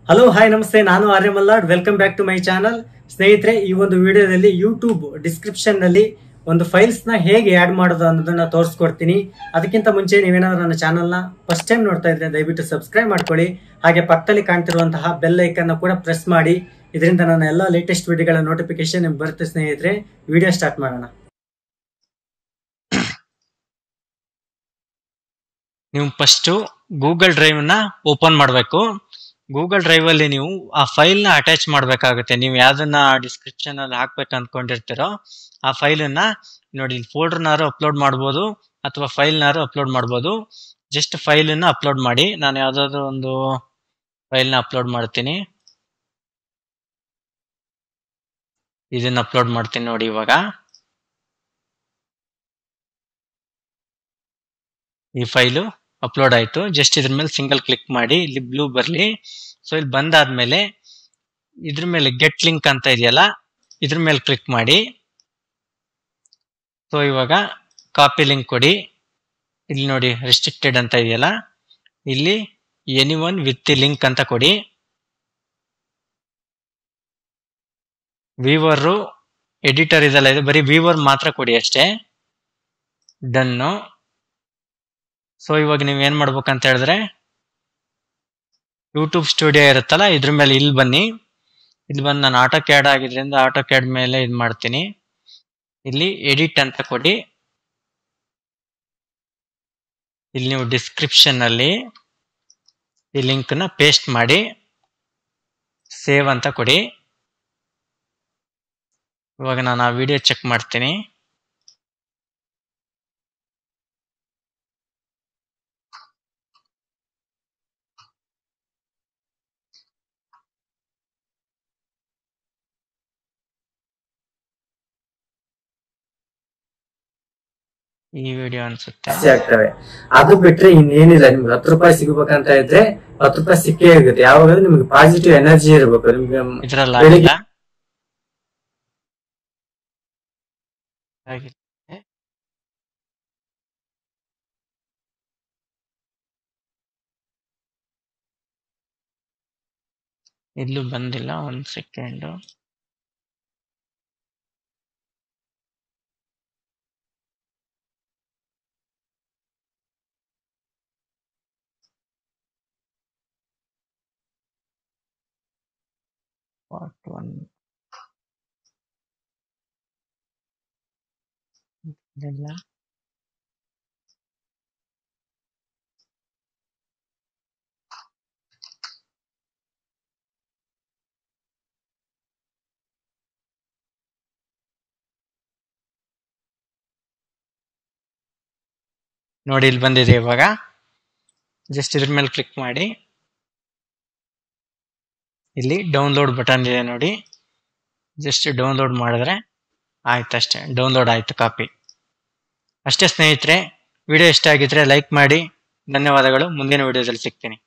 Hello hi ನಮಸ್ತೆ ನಾನು Arya Mallad welcome back to my channel ಸ್ನೇಹಿತರೆ ಈ ಒಂದು ವಿಡಿಯೋದಲ್ಲಿ ಯೂಟ್ಯೂಬ್ ಡಿಸ್ಕ್ರಿಪ್ಷನ್ ನಲ್ಲಿ ಒಂದು ಫೈಲ್ಸ್ ನ ಹೇಗೆ ಆಡ್ ಮಾಡೋದು ಅನ್ನೋದನ್ನ ತೋರಿಸ್ಕೊಡ್ತೀನಿ ಅದಕ್ಕಿಂತ ಮುಂಚೆ ನೀವೇನಾದ್ರೂ ನನ್ನ ಚಾನಲ್ ನ ಫಸ್ಟ್ ಟೈಮ್ ನೋಡ್ತಾ ಇದ್ರೆ ದಯವಿಟ್ಟು ಸಬ್ಸ್ಕ್ರೈಬ್ ಮಾಡ್ಕೊಳ್ಳಿ ಹಾಗೆ ಪಕ್ಕದಲ್ಲಿ ಕಾಣ್ತಿರುವಂತಹ ಬೆಲ್ ಐಕನ್ ಕೂಡ ಪ್ರೆಸ್ ಮಾಡಿ ಇದರಿಂದ ನನ್ನ ಎಲ್ಲ ಲೇಟೆಸ್ಟ್ ವಿಡಿಯೋಗಳ ನೋಟಿಫಿಕೇಶನ್ ನಿಮ್ಗೆ ಬರುತ್ತೆ ಸ್ನೇಹಿತರೆ ವಿಡಿಯೋ ಸ್ಟಾರ್ಟ್ ಮಾಡೋಣ ನೀವು ಫಸ್ಟ್ ಗೂಗಲ್ ಡ್ರೈವ್ ನ ಓಪನ್ ಮಾಡಬೇಕು ಗೂಗಲ್ ಡ್ರೈವ್ ಅಲ್ಲಿ ನೀವು ಆ ಫೈಲ್ ನ ಅಟ್ಯಾಚ್ ಮಾಡಬೇಕಾಗುತ್ತೆ ನೀವು ಯಾವ್ದನ್ನ ಡಿಸ್ಕ್ರಿಪ್ಷನ್ ಅಲ್ಲಿ ಹಾಕ್ಬೇಕು ಅನ್ಕೊಂಡಿರ್ತೀರೋ ಆ ಫೈಲ್ ನ ನೋಡಿ ಫೋಲ್ಡರ್ ನಾರು ಅಪ್ಲೋಡ್ ಮಾಡ್ಬೋದು ಅಥವಾ ಫೈಲ್ ನಾರು ಅಪ್ಲೋಡ್ ಮಾಡ್ಬೋದು ಜಸ್ಟ್ ಫೈಲ್ ನ ಅಪ್ಲೋಡ್ ಮಾಡಿ ನಾನು ಯಾವ್ದಾದ್ರು ಒಂದು ಫೈಲ್ ನ ಅಪ್ಲೋಡ್ ಮಾಡ್ತೀನಿ ಇದನ್ನ ಅಪ್ಲೋಡ್ ಮಾಡ್ತೀನಿ ನೋಡಿ ಇವಾಗ ಈ ಫೈಲು ಅಪ್ಲೋಡ್ ಆಯ್ತು ಜಸ್ಟ್ ಇದ್ರ ಮೇಲೆ ಸಿಂಗಲ್ ಕ್ಲಿಕ್ ಮಾಡಿ ಇಲ್ಲಿ ಬ್ಲೂ ಬರ್ಲಿ ಸೊ ಇಲ್ಲಿ ಬಂದಾದ್ಮೇಲೆ ಇದ್ರ ಮೇಲೆ ಗೆಟ್ ಲಿಂಕ್ ಅಂತ ಇದೆಯಲ್ಲ ಇದ್ರ ಮೇಲೆ ಕ್ಲಿಕ್ ಮಾಡಿ ಸೊ ಇವಾಗ ಕಾಪಿ ಲಿಂಕ್ ಕೊಡಿ ಇಲ್ಲಿ ನೋಡಿ ರೆಸ್ಟ್ರಿಕ್ಟೆಡ್ ಅಂತ ಇದೆಯಲ್ಲ ಇಲ್ಲಿ ಎನಿ ಒನ್ ವಿತ್ ಲಿಂಕ್ ಅಂತ ಕೊಡಿ ವೀವರು ಎಡಿಟರ್ ಇದೆಲ್ಲ ಇದೆ ಬರೀ ವೀವರ್ ಮಾತ್ರ ಕೊಡಿ ಅಷ್ಟೇ ಡನ್ನು ಸೊ ಇವಾಗ ನೀವ್ ಏನ್ ಮಾಡ್ಬೇಕಂತ ಹೇಳಿದ್ರೆ ಯೂಟ್ಯೂಬ್ ಸ್ಟುಡಿಯೋ ಇರುತ್ತಲ್ಲ ಇದ್ರ ಮೇಲೆ ಇಲ್ಲಿ ಬನ್ನಿ ಇಲ್ಲಿ ಬಂದು ನಾನು ಆಟೋ ಕ್ಯಾಡ್ ಆಗಿದ್ರಿಂದ ಆಟೋ ಕ್ಯಾಡ್ ಮೇಲೆ ಇದು ಮಾಡ್ತೀನಿ ಇಲ್ಲಿ ಎಡಿಟ್ ಅಂತ ಕೊಡಿ ಇಲ್ಲಿ ನೀವು ಡಿಸ್ಕ್ರಿಪ್ಷನ್ ಅಲ್ಲಿ ಈ ಲಿಂಕ್ ನ ಪೇಸ್ಟ್ ಮಾಡಿ ಸೇವ್ ಅಂತ ಕೊಡಿ ಇವಾಗ ನಾನು ಆ ವಿಡಿಯೋ ಚೆಕ್ ಮಾಡ್ತೀನಿ ಈ ವಿಡಿಯೋ ಅನ್ಸುತ್ತೆ ಜಾಸ್ತಿ ಆಗ್ತವೆ ಅದು ಬಿಟ್ರೆ ಇನ್ನೇನಿಲ್ಲ ನಿಮ್ಗೆ ಹತ್ತು ರೂಪಾಯಿ ಸಿಗ್ಬೇಕಂತ ಇದ್ರೆ ಹತ್ತು ರೂಪಾಯಿ ಸಿಕ್ಕೇ ಇರುತ್ತೆ ಯಾವಾಗ ನಿಮ್ಗೆ ಪಾಸಿಟಿವ್ ಎನರ್ಜಿ ಇರಬೇಕು ನಿಮ್ಗೆ ಇದ್ರಲ್ಲಿ ಬೆಳಿಗ್ಗೆ- ಆಗಿಲ್ಲ ಆಗಿಲ್ಲ. ಇಲ್ಲೂ ಬಂದಿಲ್ಲ ಒಂದ್ ಸೆಕೆಂಡ್ ಪಾರ್ಟ್ ಒನ್ ಇಲ್ಲ ನೋಡಿ ಇಲ್ಲಿ ಬಂದಿದೆ ಇವಾಗ ಜಸ್ಟ್ ಇದ್ರ ಮೇಲೆ ಕ್ಲಿಕ್ ಮಾಡಿ ಇಲ್ಲಿ ಡೌನ್ಲೋಡ್ ಬಟನ್ ಇದೆ ನೋಡಿ ಜಸ್ಟ್ ಡೌನ್ಲೋಡ್ ಮಾಡಿದ್ರೆ ಆಯ್ತು ಅಷ್ಟೇ ಡೌನ್ಲೋಡ್ ಆಯ್ತು ಕಾಪಿ ಅಷ್ಟೇ ಸ್ನೇಹಿತರೆ ವಿಡಿಯೋ ಇಷ್ಟ ಆಗಿದ್ರೆ ಲೈಕ್ ಮಾಡಿ ಧನ್ಯವಾದಗಳು ಮುಂದಿನ ವಿಡಿಯೋದಲ್ಲಿ ಸಿಗ್ತೀನಿ